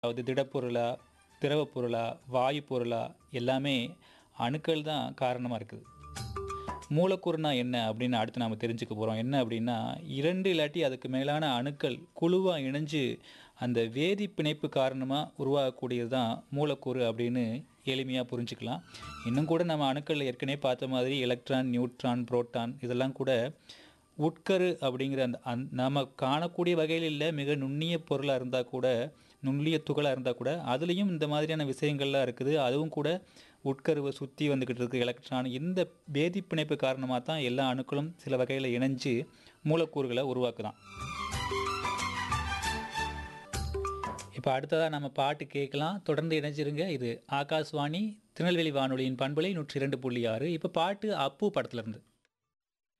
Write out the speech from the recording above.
அதாவது திடப்பொருளா திரவப் பொருளா வாயு பொருளா எல்லாமே அணுக்கள் தான் காரணமாக இருக்குது மூலக்கூறுனா என்ன அப்படின்னு அடுத்து நாம் தெரிஞ்சுக்க போகிறோம் என்ன அப்படின்னா இரண்டு இல்லாட்டி அதுக்கு மேலான அணுக்கள் குழுவாக இணைஞ்சு அந்த வேதி பிணைப்பு காரணமாக உருவாகக்கூடியது தான் மூலக்கூறு அப்படின்னு எளிமையாக புரிஞ்சுக்கலாம் இன்னும் கூட நம்ம அணுக்கள் ஏற்கனவே பார்த்த மாதிரி எலக்ட்ரான் நியூட்ரான் புரோட்டான் இதெல்லாம் கூட உட்கரு அப்படிங்கிற அந்த அந் நம்ம காணக்கூடிய வகையில் இல்லை மிக நுண்ணிய பொருளாக இருந்தால் கூட நுண்ணிய துகளாக இருந்தால் கூட அதுலேயும் இந்த மாதிரியான விஷயங்கள்லாம் இருக்குது அதுவும் கூட உட்கருவை சுற்றி வந்துக்கிட்டு இருக்கு எலக்ட்ரான் இந்த வேதி பிணைப்பு காரணமாக தான் எல்லா அணுக்களும் சில வகையில் இணைஞ்சு மூலக்கூறுகளை உருவாக்குதான் இப்போ அடுத்ததாக நம்ம பாட்டு கேட்கலாம் தொடர்ந்து இணைஞ்சிருங்க இது ஆகாஷ்வாணி திருநெல்வேலி வானொலியின் பண்பலை நூற்றி இரண்டு புள்ளி ஆறு இப்போ பாட்டு அப்பு படத்துலேருந்து